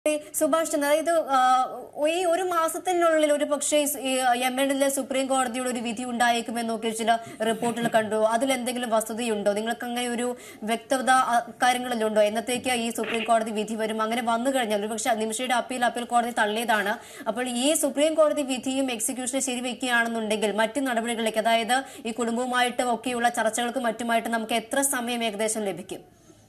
ഈ സുഭാഷ് ചന്ദ്ര അതായത് ആ, ഈ ഒരു മാസത്തിനുള്ളിൽ ഒരു പക്ഷേ ഈ യമനിലെ സുപ്രീം കോടതിയുടെ ഒരു വിധി ഉണ്ടായേക്കുമെന്നൊക്കെ ചില റിപ്പോർട്ടുകൾ കണ്ടു അതിൽ എന്തെങ്കിലും വസ്തുതയുണ്ടോ നിങ്ങൾക്ക് അങ്ങനെ ഒരു വ്യക്തത ആ, കാര്യങ്ങളിലുണ്ടോ എന്നത്തേക്ക് ഈ സുപ്രീം കോടതി വിധി വരും അങ്ങനെ വന്നു കഴിഞ്ഞാൽ ഒരു പക്ഷേ നിമിഷയുടെ അപ്പീൽ അപ്പീൽ കോടതി തള്ളിയതാണ് അപ്പോൾ ഈ സുപ്രീം കോടതി വിധിയും എക്സിക്യൂഷനെ ശരിവെക്കുകയാണെന്നുണ്ടെങ്കിൽ മറ്റു നടപടികളിലേക്ക് അതായത് ഈ കുടുംബവുമായിട്ട് ഒക്കെയുള്ള ചർച്ചകൾക്കും മറ്റുമായിട്ട് നമുക്ക് എത്ര സമയം ഏകദേശം ലഭിക്കും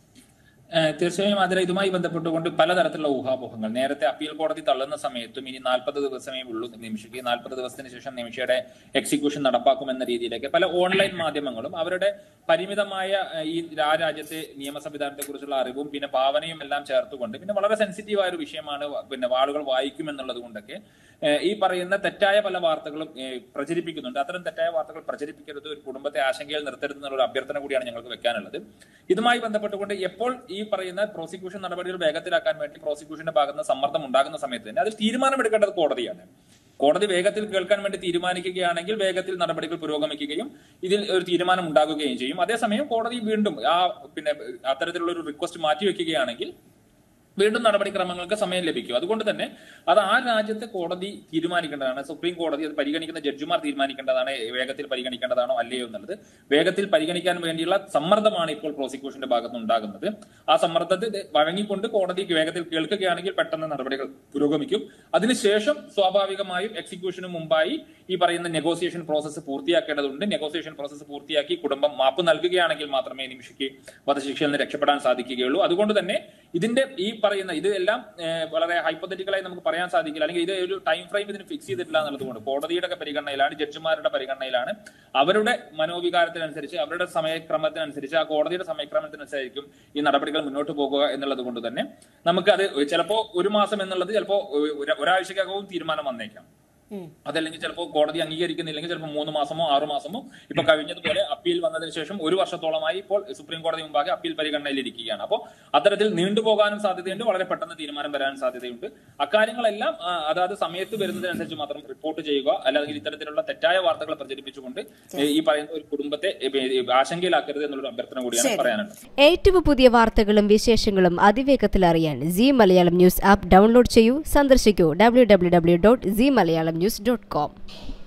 ഏഹ് തീർച്ചയായും അതിൽ ഇതുമായി ബന്ധപ്പെട്ടുകൊണ്ട് പലതരത്തിലുള്ള ഊഹാപോഹങ്ങൾ നേരത്തെ അപ്പീൽ കോടതി തള്ളുന്ന സമയത്തും ഇനി നാൽപ്പത് ദിവസമേ ഉള്ളൂ നിമിഷയ്ക്ക് നാൽപ്പത് ദിവസത്തിന് ശേഷം നിമിഷയുടെ എക്സിക്യൂഷൻ നടപ്പാക്കുമെന്ന രീതിയിലേക്ക് പല ഓൺലൈൻ മാധ്യമങ്ങളും അവരുടെ പരിമിതമായ ഏഹ്, ഈ ആ രാജ്യത്തെ നിയമ സംവിധാനത്തെ കുറിച്ചുള്ള അറിവും പിന്നെ ഭാവനയും എല്ലാം ചേർത്തുകൊണ്ട് പിന്നെ വളരെ സെൻസിറ്റീവ് ആയ ഒരു വിഷയമാണ് വ- പിന്നെ ആളുകൾ വായിക്കുമെന്നുള്ളത് കൊണ്ടൊക്കെ ഏഹ്, ഈ പറയുന്ന തെറ്റായ പല വാർത്തകളും ഏഹ്, പ്രചരിപ്പിക്കുന്നുണ്ട് അത്തരം തെറ്റായ വാർത്തകൾ പ്രചരിപ്പിക്കരുത് ഒരു കുടുംബത്തെ ആശങ്കയിൽ നിർത്തരുത് എന്നുള്ള ഒരു അഭ്യർത്ഥന കൂടിയാണ് ഞങ്ങൾക്ക് വെക്കാനുള്ളത് ഇതുമായി ബന്ധപ്പെട്ടുകൊണ്ട് എപ്പോൾ ഈ പറയുന്ന പ്രോസിക്യൂഷൻ നടപടികൾ വേഗത്തിലാക്കാൻ വേണ്ടി പ്രോസിക്യൂഷന്റെ ഭാഗത്ത് നിന്ന് സമ്മർദ്ദം ഉണ്ടാകുന്ന സമയത്ത് തന്നെ അതിൽ തീരുമാനമെടുക്കേണ്ടത് കോടതിയാണ് കോടതി വേഗത്തിൽ കേൾക്കാൻ വേണ്ടി തീരുമാനിക്കുകയാണെങ്കിൽ വേഗത്തിൽ നടപടികൾ പുരോഗമിക്കുകയും ഇതിൽ ഒരു തീരുമാനം ഉണ്ടാകുകയും ചെയ്യും അതേസമയം കോടതി വീണ്ടും ആ പിന്നെ അത്തരത്തിലുള്ള ഒരു റിക്വസ്റ്റ് മാറ്റിവെക്കുകയാണെങ്കിൽ വീണ്ടും നടപടിക്രമങ്ങൾക്ക് സമയം ലഭിക്കും അതുകൊണ്ട് തന്നെ അത് ആ രാജ്യത്തെ കോടതി തീരുമാനിക്കേണ്ടതാണ് സുപ്രീം കോടതി അത് പരിഗണിക്കുന്ന ജഡ്ജിമാർ തീരുമാനിക്കേണ്ടതാണ് വേഗത്തിൽ പരിഗണിക്കേണ്ടതാണോ അല്ലയോ എന്നുള്ളത് വേഗത്തിൽ പരിഗണിക്കാൻ വേണ്ടിയുള്ള സമ്മർദ്ദമാണ് ഇപ്പോൾ പ്രോസിക്യൂഷന്റെ ഭാഗത്ത് ഉണ്ടാകുന്നത് ആ സമ്മർദ്ദത്തെ വഴങ്ങിക്കൊണ്ട് കോടതി വേഗത്തിൽ കേൾക്കുകയാണെങ്കിൽ പെട്ടെന്ന് നടപടികൾ പുരോഗമിക്കും അതിനുശേഷം സ്വാഭാവികമായും എക്സിക്യൂഷന് മുമ്പായി ഈ പറയുന്ന നെഗോസിയേഷൻ പ്രോസസ്സ് പൂർത്തിയാക്കേണ്ടതുണ്ട് നെഗോസിയേഷൻ പ്രോസസ്സ് പൂർത്തിയാക്കി കുടുംബം മാപ്പ് നൽകുകയാണെങ്കിൽ മാത്രമേ നിമിഷയ്ക്ക് വധശിക്ഷയിൽ നിന്ന് രക്ഷപ്പെടാൻ സാധിക്കുകയുള്ളൂ അതുകൊണ്ട് തന്നെ ഇതിന്റെ ഈ പറയുന്ന ഇത് എല്ലാം ഏഹ്, വളരെ ഹൈപ്പത്തറ്റിക്കലായി നമുക്ക് പറയാൻ സാധിക്കില്ല അല്ലെങ്കിൽ ഇത് ഒരു ടൈം ഫ്രെയിം ഇതിന് ഫിക്സ് ചെയ്തിട്ടില്ല എന്നുള്ളതുകൊണ്ട് കോടതിയുടെ ഒക്കെ പരിഗണനയിലാണ് ജഡ്ജിമാരുടെ പരിഗണനയിലാണ് അവരുടെ മനോവികാരത്തിനനുസരിച്ച് അവരുടെ സമയക്രമത്തിനനുസരിച്ച് ആ കോടതിയുടെ സമയക്രമത്തിനനുസരിച്ചായിരിക്കും ഈ നടപടികൾ മുന്നോട്ട് പോകുക എന്നുള്ളത് കൊണ്ട് തന്നെ നമുക്ക് അത് ചിലപ്പോ ഒരു മാസം എന്നുള്ളത് ചിലപ്പോ ഒരു- ഒരാഴ്ചക്കകവും തീരുമാനം വന്നേക്കാം അതല്ലെങ്കിൽ ചിലപ്പോൾ കോടതി അംഗീകരിക്കുന്നില്ലെങ്കിൽ ചിലപ്പോൾ മൂന്ന് മാസമോ ആറു മാസമോ ഇപ്പൊ കഴിഞ്ഞതുപോലെ അപ്പീൽ വന്നതിന് ശേഷം ഒരു വർഷത്തോളമായി ഇപ്പോൾ സുപ്രീം കോടതി മുമ്പാകെ അപ്പീൽ പരിഗണനയിൽ ഇരിക്കുകയാണ് അപ്പോൾ അത്തരത്തിൽ നീണ്ടുപോകാനും സാധ്യതയുണ്ട് വളരെ പെട്ടെന്ന് തീരുമാനം വരാനും സാധ്യതയുണ്ട് അക്കാര്യങ്ങളെല്ലാം ആ, അതാത് സമയത്ത് വരുന്നതിനനുസരിച്ച് മാത്രം റിപ്പോർട്ട് ചെയ്യുക അല്ലെങ്കിൽ ഇത്തരത്തിലുള്ള തെറ്റായ വാർത്തകൾ പ്രചരിപ്പിച്ചുകൊണ്ട് ഏ, ഈ പറയുന്ന ഒരു കുടുംബത്തെ ഏ, ഏ, ആശങ്കയിലാക്കരുത് എന്നുള്ളൊരു അഭ്യർത്ഥന കൂടിയാണ് പറയാനുള്ളത് ഏറ്റവും പുതിയ വാർത്തകളും വിശേഷങ്ങളും അതിവേഗത്തിൽ അറിയാൻ Zee Malayalam news app download ചെയ്യൂ സന്ദർശിക്കൂ W W W dot Zee Malayalam news dot com